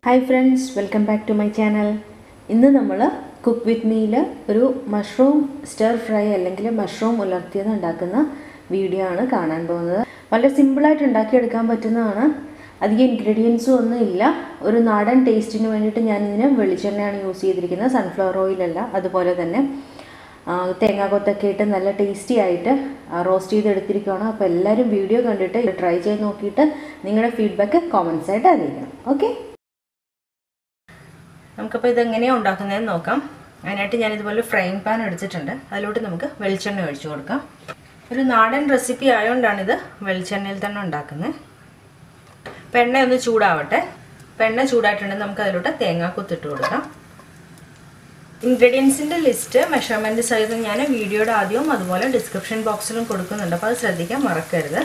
hi friends welcome back to my channel ഇന്ന് നമ്മൾ cook with മീയിൽ ഒരു മഷ്റൂം സ്റ്റർ ഫ്രൈ അല്ലെങ്കിൽ മഷ്റൂം ഉലർത്തിയത് ഉണ്ടാക്കുന്ന വീഡിയോ ആണ് കാണാൻ പോകുന്നത് വളരെ സിമ്പിളായിട്ട് ഉണ്ടാക്കിയെടുക്കാൻ പറ്റുന്നതാണ് അധികം ഇൻഗ്രീഡിയൻസും ഒന്നും ഇല്ല ഒരു നാടൻ ടേസ്റ്റിന് വേണ്ടിയിട്ട് ഞാനിതിന് വെളിച്ചെണ്ണയാണ് യൂസ് ചെയ്തിരിക്കുന്നത് സൺഫ്ലവർ ഓയിലല്ല അതുപോലെ തന്നെ ആ, തേങ്ങാക്കൊത്തൊക്കെ ഇട്ട് നല്ല ടേസ്റ്റി ആയിട്ട് റോസ്റ്റ് ചെയ്തെടുത്തിരിക്കുകയാണ് അപ്പോൾ എല്ലാവരും വീഡിയോ കണ്ടിട്ട് ഇത് ട്രൈ ചെയ്ത് നോക്കിയിട്ട് നിങ്ങളുടെ ഫീഡ്ബാക്ക് കോമൻസ് ആയിട്ട് അറിയിക്കണം ഓക്കെ നമുക്കപ്പോൾ ഇതെങ്ങനെയാണ് ഉണ്ടാക്കുന്നതെന്ന് നോക്കാം അതിനായിട്ട് ഞാൻ ഇതുപോലെ ഫ്രൈങ് പാൻ എടുത്തിട്ടുണ്ട് അതിലോട്ട് നമുക്ക് വെളിച്ചെണ്ണ ഒഴിച്ചു കൊടുക്കാം ഒരു നാടൻ റെസിപ്പി ആയതുകൊണ്ടാണ് ഇത് വെളിച്ചെണ്ണയിൽ തന്നെ ഉണ്ടാക്കുന്നത് അപ്പോൾ എണ്ണ ഒന്ന് ചൂടാവട്ടെ അപ്പോൾ എണ്ണ ചൂടായിട്ടുണ്ടെങ്കിൽ നമുക്ക് അതിലോട്ട് തേങ്ങാക്കൊത്തിട്ട് കൊടുക്കാം ഇൻഗ്രീഡിയൻസിൻ്റെ ലിസ്റ്റ് മെഷർമെൻറ്റ് സഹിതം ഞാൻ വീഡിയോയുടെ ആദ്യവും അതുപോലെ ഡിസ്ക്രിപ്ഷൻ ബോക്സിലും കൊടുക്കുന്നുണ്ട് അപ്പോൾ അത് ശ്രദ്ധിക്കാൻ മറക്കരുത്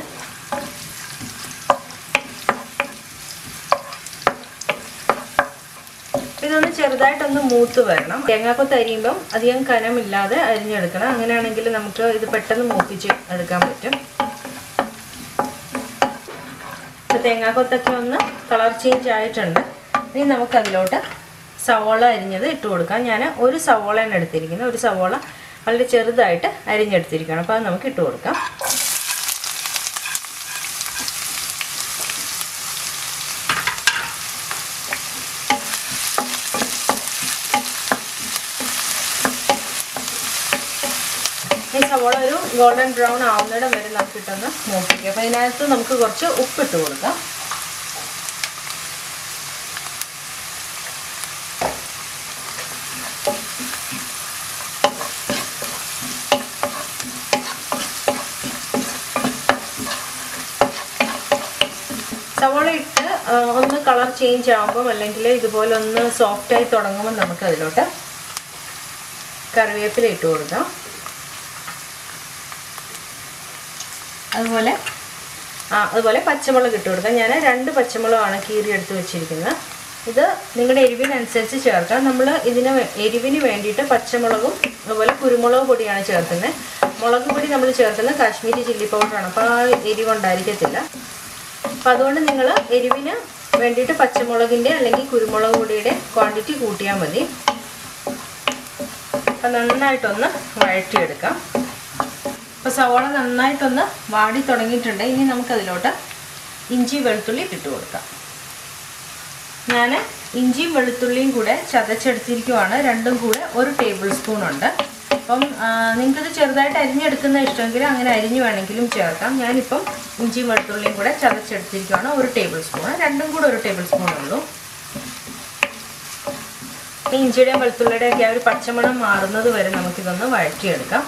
ഇതൊന്ന് ചെറുതായിട്ടൊന്ന് മൂത്ത് വരണം തേങ്ങാക്കൊത്ത് അരിയുമ്പം അധികം കനമില്ലാതെ അരിഞ്ഞെടുക്കണം അങ്ങനെയാണെങ്കിൽ നമുക്ക് ഇത് പെട്ടെന്ന് മൂപ്പിച്ച് എടുക്കാൻ പറ്റും ഇപ്പോൾ തേങ്ങാക്കൊത്തൊക്കെ ഒന്ന് കളർ ചേഞ്ച് ആയിട്ടുണ്ട് ഇനി നമുക്കതിലോട്ട് സവോള അരിഞ്ഞത് ഇട്ട് കൊടുക്കാം ഞാൻ ഒരു സവോളയാണ് എടുത്തിരിക്കുന്നത് ഒരു സവോള വളരെ ചെറുതായിട്ട് അരിഞ്ഞെടുത്തിരിക്കണം അപ്പോൾ അത് നമുക്ക് ഇട്ട് കൊടുക്കാം ഈ സവോള ഒരു ഗോൾഡൻ ബ്രൗൺ ആവുന്നിടം വരെ നമുക്ക് ഇട്ടൊന്ന് മൂപ്പിക്കുക അപ്പോൾ ഇതിനകത്ത് നമുക്ക് കുറച്ച് ഉപ്പിട്ട് കൊടുക്കാം സവോള ഇട്ട് ഒന്ന് കളർ ചേഞ്ച് ആകുമ്പം അല്ലെങ്കിൽ ഇതുപോലെ ഒന്ന് സോഫ്റ്റ് ആയി തുടങ്ങുമ്പോൾ നമുക്ക് അതിലോട്ട് കറിവേപ്പില ഇട്ട് കൊടുക്കാം അതുപോലെ ആ അതുപോലെ പച്ചമുളക് ഇട്ട് കൊടുക്കാം ഞാൻ രണ്ട് പച്ചമുളകാണ് കീറി എടുത്ത് വെച്ചിരിക്കുന്നത് ഇത് നിങ്ങളുടെ എരിവിനനുസരിച്ച് ചേർക്കാം നമ്മൾ ഇതിന് എരിവിന് വേണ്ടിയിട്ട് പച്ചമുളകും അതുപോലെ കുരുമുളക് പൊടിയാണ് ചേർക്കുന്നത് മുളക് പൊടി നമ്മൾ ചേർക്കുന്നത് കാശ്മീരി ചില്ലി പൗഡറാണ് അപ്പോൾ ആ എരിവുണ്ടായിരിക്കത്തില്ല അപ്പം അതുകൊണ്ട് നിങ്ങൾ എരിവിന് വേണ്ടിയിട്ട് പച്ചമുളകിൻ്റെ അല്ലെങ്കിൽ കുരുമുളക് പൊടിയുടെ ക്വാണ്ടിറ്റി കൂട്ടിയാൽ മതി അപ്പം നന്നായിട്ടൊന്ന് വഴറ്റിയെടുക്കാം അപ്പോൾ സവാള നന്നായിട്ടൊന്ന് വാടി തുടങ്ങിയിട്ടുണ്ട് ഇനി നമുക്കതിലോട്ട് ഇഞ്ചി വെളുത്തുള്ളി ഇട്ട് കൊടുക്കാം ഞാൻ ഇഞ്ചിയും വെളുത്തുള്ളിയും കൂടെ ചതച്ചെടുത്തിരിക്കുവാണ് രണ്ടും കൂടെ ഒരു ടേബിൾ സ്പൂൺ ഉണ്ട് അപ്പം നിങ്ങൾക്കിത് ചെറുതായിട്ട് അരിഞ്ഞെടുക്കുന്ന ഇഷ്ടമെങ്കിൽ അങ്ങനെ അരിഞ്ഞു വേണമെങ്കിലും ചേർക്കാം ഞാനിപ്പം ഇഞ്ചിയും വെളുത്തുള്ളിയും കൂടെ ചതച്ചെടുത്തിരിക്കുവാണ് ഒരു ടേബിൾ സ്പൂൺ രണ്ടും കൂടെ ഒരു ടേബിൾ സ്പൂൺ ഉള്ളൂ ഇഞ്ചിയുടെയും വെളുത്തുള്ളിയുടെയും ഒക്കെ ആ ഒരു പച്ചമണം മാറുന്നത് വരെ നമുക്കിതൊന്ന് വഴറ്റിയെടുക്കാം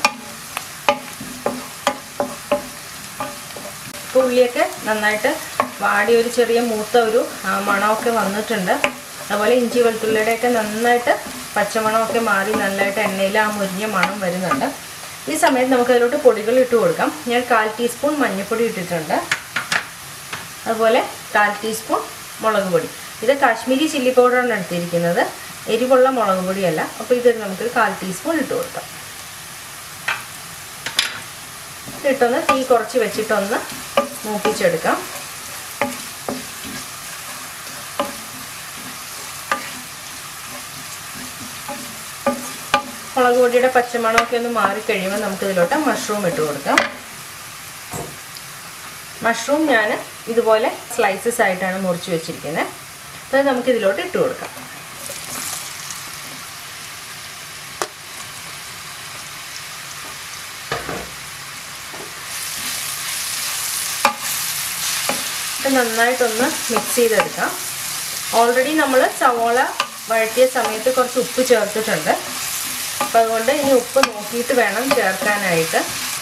ഇപ്പോൾ ഉള്ളിയൊക്കെ നന്നായിട്ട് വാടി ഒരു ചെറിയ മൂത്ത ഒരു മണമൊക്കെ വന്നിട്ടുണ്ട് അതുപോലെ ഇഞ്ചി വെളുത്തുള്ളിയുടെയൊക്കെ നന്നായിട്ട് പച്ചമണമൊക്കെ മാറി നല്ലതായിട്ട് എണ്ണയിൽ ആ മുരിഞ്ഞ മണം വരുന്നുണ്ട് ഈ സമയത്ത് നമുക്ക് അതിലോട്ട് പൊടികൾ ഇട്ട് കൊടുക്കാം ഞാൻ കാൽ ടീസ്പൂൺ മഞ്ഞൾപ്പൊടി ഇട്ടിട്ടുണ്ട് അതുപോലെ കാൽ ടീസ്പൂൺ മുളക് പൊടി ഇത് കാശ്മീരി ചില്ലി പൗഡറാണ് എടുത്തിരിക്കുന്നത് എരിവുള്ള മുളക് പൊടിയല്ല അപ്പോൾ ഇത് നമുക്ക് കാൽ ടീസ്പൂൺ ഇട്ട് കൊടുക്കാം ഇട്ടൊന്ന് തീ കുറച്ച് വെച്ചിട്ടൊന്ന് മൂപ്പിച്ചെടുക്കാം മുളക് പൊടിയുടെ പച്ചമണമൊക്കെ ഒന്ന് മാറിക്കഴിയുമ്പോൾ നമുക്ക് ഇതിലോട്ട് മഷ്റൂം ഇട്ട് കൊടുക്കാം മഷ്റൂം ഞാൻ ഇതുപോലെ സ്ലൈസസ് ആയിട്ടാണ് മുറിച്ച് വെച്ചിരിക്കുന്നത് അത് നമുക്ക് ഇതിലോട്ട് ഇട്ട് കൊടുക്കാം നന്നായിട്ടൊന്ന് മിക്സ് ചെയ്തെടുക്കാം ഓൾറെഡി നമ്മൾ സവോള വഴറ്റിയ സമയത്ത് കുറച്ച് ഉപ്പ് ചേർത്തിട്ടുണ്ട് അപ്പം അതുകൊണ്ട് ഇനി ഉപ്പ് നോക്കിയിട്ട് വേണം ചേർക്കാനായിട്ട്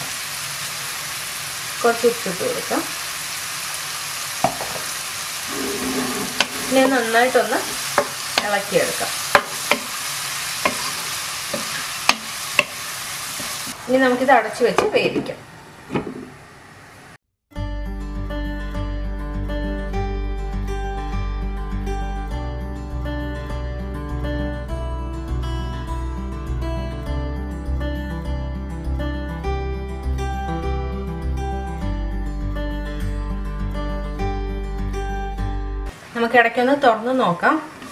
കുറച്ച് ഉപ്പിട്ട് കൊടുക്കാം ഇനി നന്നായിട്ടൊന്ന് ഇളക്കിയെടുക്കാം ഇനി നമുക്കിത് അടച്ചു വെച്ച് വേവിക്കാം നമുക്ക് ഇടയ്ക്കൊന്ന് തുറന്ന് നോക്കാം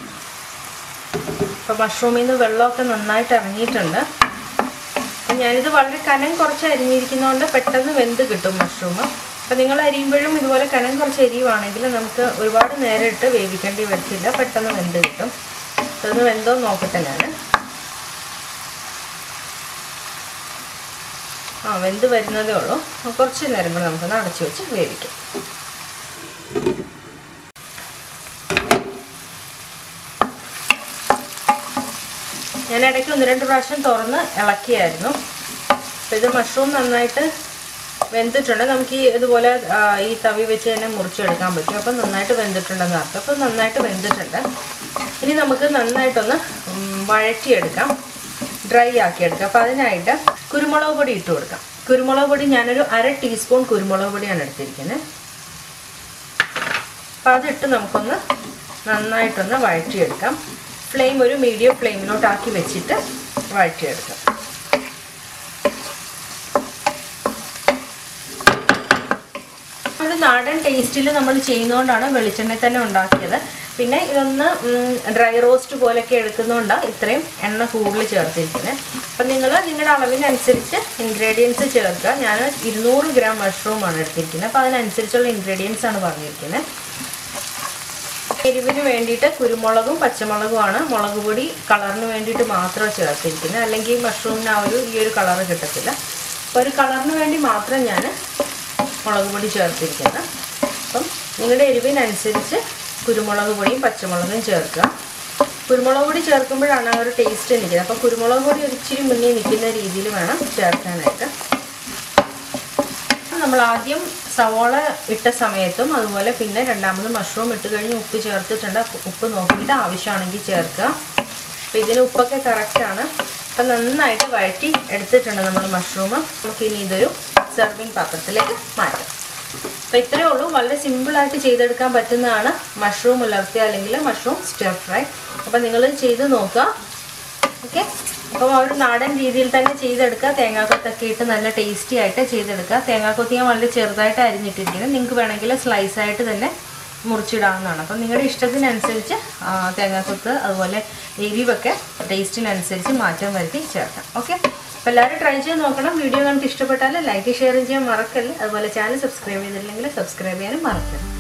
അപ്പോൾ മഷ്റൂമിൽ നിന്ന് വെള്ളമൊക്കെ നന്നായിട്ട് ഇറങ്ങിയിട്ടുണ്ട് അപ്പം ഞാനിത് വളരെ കനം കുറച്ച് അരിഞ്ഞിരിക്കുന്നതുകൊണ്ട് പെട്ടെന്ന് വെന്ത് കിട്ടും മഷ്റൂം അപ്പം നിങ്ങൾ അരിയുമ്പോഴും ഇതുപോലെ കനം കുറച്ച് എരിയുവാണെങ്കിൽ നമുക്ക് ഒരുപാട് നേരം ഇട്ട് വേവിക്കേണ്ടി വരത്തില്ല പെട്ടെന്ന് വെന്ത് കിട്ടും ഇതൊന്ന് വെന്തോ നോക്കട്ടെ ഞാൻ ആ വെന്ത് വരുന്നതേ ഉള്ളൂ കുറച്ച് നേരം കൂടെ നമുക്കൊന്ന് അടച്ചു വെച്ച് വേവിക്കാം ഞാൻ ഇടയ്ക്ക് ഒന്ന് രണ്ട് പ്രാവശ്യം തുറന്ന് ഇളക്കിയായിരുന്നു അപ്പോൾ ഇത് മഷ്റൂം നന്നായിട്ട് വെന്തിട്ടുണ്ട് നമുക്ക് ഈ ഇതുപോലെ ഈ തവി വെച്ച് തന്നെ മുറിച്ചെടുക്കാൻ പറ്റും അപ്പം നന്നായിട്ട് വെന്തിട്ടുണ്ടെന്ന് അർത്ഥം അപ്പം നന്നായിട്ട് വെന്തിട്ടുണ്ട് ഇനി നമുക്ക് നന്നായിട്ടൊന്ന് വഴറ്റിയെടുക്കാം ഡ്രൈ ആക്കിയെടുക്കാം അപ്പോൾ അതിനായിട്ട് കുരുമുളക് പൊടി ഇട്ട് കൊടുക്കാം കുരുമുളക് പൊടി ഞാനൊരു അര ടീസ്പൂൺ കുരുമുളക് പൊടിയാണ് എടുത്തിരിക്കുന്നത് അപ്പോൾ അതിട്ട് നമുക്കൊന്ന് നന്നായിട്ടൊന്ന് വഴറ്റിയെടുക്കാം ഫ്ലെയിം ഒരു മീഡിയം ഫ്ലെയിമിലോട്ടാക്കി വെച്ചിട്ട് വഴറ്റിയെടുക്കാം ഒരു നാടൻ ടേസ്റ്റിൽ നമ്മൾ ചെയ്യുന്നതുകൊണ്ടാണ് വെളിച്ചെണ്ണ തന്നെ ഉണ്ടാക്കിയത് പിന്നെ ഇതൊന്ന് ഡ്രൈ റോസ്റ്റ് പോലെയൊക്കെ എടുക്കുന്നതുകൊണ്ടാണ് ഇത്രയും എണ്ണ കൂടുതൽ ചേർത്തിരിക്കുന്നത് അപ്പം നിങ്ങൾ നിങ്ങളുടെ അളവിനനുസരിച്ച് ഇൻഗ്രീഡിയൻസ് ചേർക്കുക ഞാൻ ഇരുന്നൂറ് ഗ്രാം മഷ്റൂമാണ് എടുത്തിരിക്കുന്നത് അപ്പോൾ അതിനനുസരിച്ചുള്ള ഇൻഗ്രീഡിയൻസ് ആണ് പറഞ്ഞിരിക്കുന്നത് എരിവിന് വേണ്ടിയിട്ട് കുരുമുളകും പച്ചമുളകുമാണ് മുളക് പൊടി കളറിന് വേണ്ടിയിട്ട് മാത്രം ചേർത്തിരിക്കുന്നത് അല്ലെങ്കിൽ മഷ്റൂമിന് ആ ഒരു ഈ ഒരു കളറ് കിട്ടത്തില്ല അപ്പോൾ ഒരു കളറിന് വേണ്ടി മാത്രം ഞാൻ മുളക് പൊടി ചേർത്തിരിക്കുന്നത് അപ്പം നിങ്ങളുടെ എരിവിനനുസരിച്ച് കുരുമുളക് പൊടിയും പച്ചമുളകും ചേർക്കുക കുരുമുളക് പൊടി ചേർക്കുമ്പോഴാണ് ആ ഒരു ടേസ്റ്റ് നിൽക്കുന്നത് അപ്പോൾ കുരുമുളക് പൊടി ഒരു ഇച്ചിരി മുന്നേ നിൽക്കുന്ന രീതിയിൽ വേണം ചേർക്കാനായിട്ട് നമ്മൾ ആദ്യം സവോള ഇട്ട സമയത്തും അതുപോലെ പിന്നെ രണ്ടാമത് മഷ്റൂം ഇട്ട് കഴിഞ്ഞ് ഉപ്പ് ചേർത്തിട്ടുണ്ട് ഉപ്പ് നോക്കിയിട്ട് ആവശ്യമാണെങ്കിൽ ചേർക്കുക അപ്പോൾ ഇതിന് ഉപ്പൊക്കെ കറക്റ്റാണ് അപ്പം നന്നായിട്ട് വഴറ്റി എടുത്തിട്ടുണ്ട് നമ്മൾ മഷ്റൂം നമുക്ക് ഇനി ഇതൊരു സെർവിങ് പാത്രത്തിലേക്ക് മാറ്റാം അപ്പോൾ ഇത്രയേ ഉള്ളൂ വളരെ സിമ്പിളായിട്ട് ചെയ്തെടുക്കാൻ പറ്റുന്നതാണ് മഷ്റൂം ഉലർത്തിയ അല്ലെങ്കിൽ മഷ്റൂം സ്റ്റർ ഫ്രൈ അപ്പോൾ നിങ്ങൾ ചെയ്ത് നോക്കുക ഓക്കെ അപ്പോൾ ആ ഒരു നാടൻ രീതിയിൽ തന്നെ ചെയ്തെടുക്കുക തേങ്ങാക്കൊത്തൊക്കെ ഇട്ട് നല്ല ടേസ്റ്റി ആയിട്ട് ചെയ്തെടുക്കുക തേങ്ങാക്കൊത്ത് ഞാൻ വളരെ ചെറുതായിട്ട് അരിഞ്ഞിട്ടിരിക്കുന്നത് നിങ്ങൾക്ക് വേണമെങ്കിൽ സ്ലൈസ് ആയിട്ട് തന്നെ മുറിച്ചിടാവുന്നതാണ് അപ്പം നിങ്ങളുടെ ഇഷ്ടത്തിനനുസരിച്ച് തേങ്ങാക്കൊത്ത് അതുപോലെ എരിവൊക്കെ ടേസ്റ്റിനനുസരിച്ച് മാറ്റം വരുത്തി ചേർക്കാം ഓക്കെ അപ്പോൾ എല്ലാവരും ട്രൈ ചെയ്ത് നോക്കണം വീഡിയോ കണ്ടിട്ട് ഇഷ്ടപ്പെട്ടാൽ ലൈക്ക് ഷെയർ ചെയ്യാൻ മറക്കല്ലേ അതുപോലെ ചാനൽ സബ്സ്ക്രൈബ് ചെയ്തില്ലെങ്കിൽ സബ്സ്ക്രൈബ് ചെയ്യാനും മറക്കരുത്